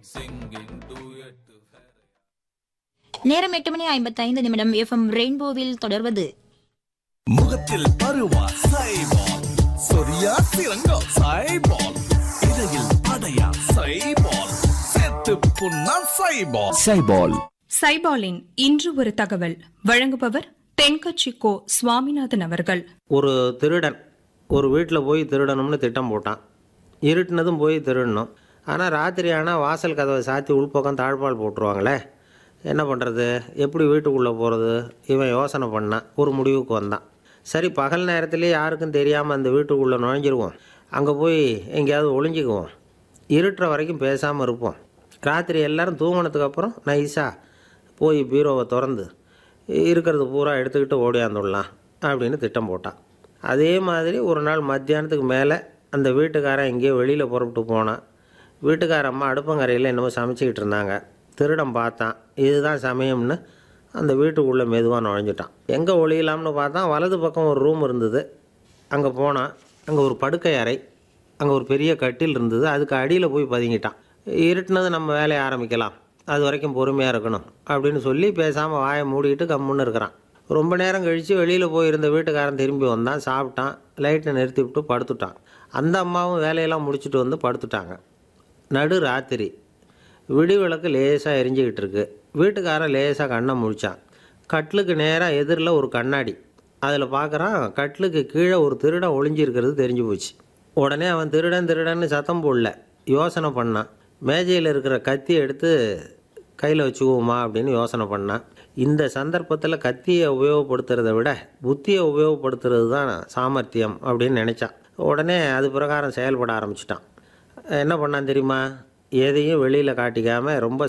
singing duet to நேரம் எட்டு மணி ஐம்பத்தைந்து நிமிடம் எஃப்எம் ரெயின்போவில் தொடர்வது முகத்தில் பருவா சைபால் சொரியா சிறங்கா சைபால் இடையில் அடையா சைபால் செத்து புண்ணா சைபால் சைபால் சைபாலின் இன்று ஒரு தகவல் வழங்குபவர் தென்கட்சி கோ சுவாமிநாதன் அவர்கள் ஒரு திருடன் ஒரு வீட்டில் போய் திருடணும்னு திட்டம் போட்டான் இருட்டுனதும் போய் திருடணும் ஆனால் ராத்திரி ஆனால் வாசல் கதவை சாத்தி உள்பக்கம் தாழ்பால் போட்டுருவாங்களே என்ன பண்ணுறது எப்படி வீட்டுக்குள்ளே போகிறது இவன் யோசனை பண்ணான் ஒரு முடிவுக்கு வந்தான் சரி பகல் நேரத்துலேயே யாருக்கும் தெரியாமல் அந்த வீட்டுக்குள்ளே நுழைஞ்சிருவோம் அங்கே போய் எங்கேயாவது ஒளிஞ்சிக்குவோம் இருட்டுற வரைக்கும் பேசாமல் இருப்போம் ராத்திரி எல்லாரும் தூங்கினதுக்கு அப்புறம் நைஸாக போய் பீரோவை திறந்து இருக்கிறது பூரா எடுத்துக்கிட்டு ஓடியாந்துடலாம் அப்படின்னு திட்டம் போட்டான் அதே மாதிரி ஒரு நாள் மத்தியானத்துக்கு மேலே அந்த வீட்டுக்காரன் எங்கேயோ வெளியில் புறப்பட்டு போனான் வீட்டுக்கார அம்மா அடுப்பங்கரையில் என்னமோ சமைச்சிக்கிட்டு இருந்தாங்க திருடன் பார்த்தான் இதுதான் சமயம்னு அந்த வீட்டுக்குள்ளே மெதுவாக நுழைஞ்சிட்டான் எங்கே ஒளியலாம்னு பார்த்தா வலது பக்கம் ஒரு ரூம் இருந்தது அங்கே போனான் அங்கே ஒரு படுக்கை அறை அங்கே ஒரு பெரிய கட்டில் இருந்தது அதுக்கு அடியில் போய் பதுங்கிட்டான் இருட்டுனது நம்ம வேலையை ஆரம்பிக்கலாம் அது வரைக்கும் பொறுமையாக இருக்கணும் அப்படின்னு சொல்லி பேசாமல் வாயை மூடிட்டு கம்முன்னு இருக்கிறான் ரொம்ப நேரம் கழித்து வெளியில் போயிருந்த வீட்டுக்காரன் திரும்பி வந்தான் சாப்பிட்டான் லைட்டை நிறுத்தி விட்டு படுத்துட்டான் அந்த அம்மாவும் வேலையெல்லாம் முடிச்சுட்டு வந்து படுத்துட்டாங்க நடு ராத்திரி விடி விளக்கு லேசாக எரிஞ்சுக்கிட்டு இருக்கு வீட்டுக்காரன் லேசாக கண்ணை முழிச்சான் கட்லுக்கு நேராக எதிரில் ஒரு கண்ணாடி அதில் பார்க்குறான் கட்லுக்கு கீழே ஒரு திருடன் ஒளிஞ்சிருக்கிறது தெரிஞ்சு போச்சு உடனே அவன் திருடன் திருடன்னு சத்தம் போடல யோசனை பண்ணான் மேஜையில் இருக்கிற கத்தி எடுத்து கையில் வச்சுக்குவோமா அப்படின்னு யோசனை பண்ணான் இந்த சந்தர்ப்பத்தில் கத்தியை உபயோகப்படுத்துறதை விட புத்தியை உபயோகப்படுத்துறது தான் சாமர்த்தியம் அப்படின்னு நினச்சான் உடனே அது பிரகாரம் செயல்பட ஆரம்பிச்சிட்டான் என்ன பண்ணான் தெரியுமா எதையும் வெளியில் காட்டிக்காமல் ரொம்ப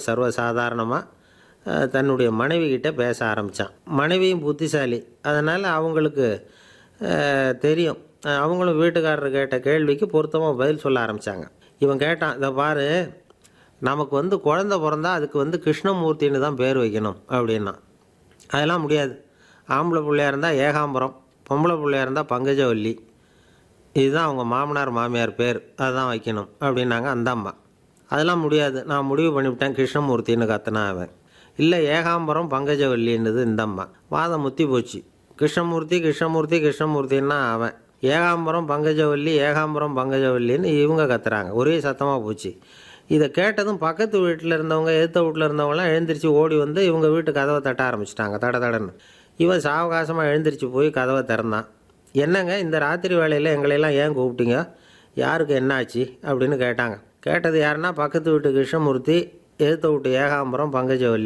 சர்வசாதாரணமாக தன்னுடைய மனைவி கிட்ட பேச ஆரம்பித்தான் மனைவியும் புத்திசாலி அதனால் அவங்களுக்கு அஹ், தெரியும் அஹ், அவங்களும் வீட்டுக்காரர் கேட்ட கேள்விக்கு பொருத்தமாக பதில் சொல்ல ஆரம்பித்தாங்க இவன் கேட்டான் இதை பாரு நமக்கு வந்து குழந்த பிறந்தா அதுக்கு வந்து கிருஷ்ணமூர்த்தின்னு தான் பேர் வைக்கணும் அப்படின்னா அதெல்லாம் முடியாது ஆம்பளை பிள்ளையா இருந்தால் ஏகாம்பரம் பொம்பளை பிள்ளையா இருந்தால் பங்கஜவல்லி இதுதான் அவங்க மாமனார் மாமியார் பேர் அதுதான் வைக்கணும் அப்படின்னாங்க அந்த அம்மா அதெல்லாம் முடியாது நான் முடிவு பண்ணிவிட்டேன் கிருஷ்ணமூர்த்தின்னு கத்துனா அவன் இல்லை ஏகாம்பரம் பங்கஜவல்லின்றது இந்த அம்மா வாதம் முத்தி போச்சு கிருஷ்ணமூர்த்தி கிருஷ்ணமூர்த்தி கிருஷ்ணமூர்த்தின்னா அவன் ஏகாம்பரம் பங்கஜவல்லி ஏகாம்பரம் பங்கஜவல்லின்னு இவங்க கத்துறாங்க ஒரே சத்தமாக போச்சு இதை கேட்டதும் பக்கத்து வீட்டில் இருந்தவங்க எதிர்த்த வீட்டில் இருந்தவங்களாம் எழுந்திரிச்சு ஓடி வந்து இவங்க வீட்டு கதவை தட்ட ஆரம்பிச்சிட்டாங்க தட தடன்னு இவன் சாவகாசமாக எழுந்திரிச்சு போய் கதவை திறந்தான் என்னங்க இந்த ராத்திரி வேலையில் எங்களையெல்லாம் ஏன் கூப்பிட்டீங்க யாருக்கு என்னாச்சு அப்படின்னு கேட்டாங்க கேட்டது யாருன்னா பக்கத்து வீட்டு கிருஷ்ணமூர்த்தி எதிர்த்த வீட்டு ஏகாம்பரம் பங்கஜவல்லி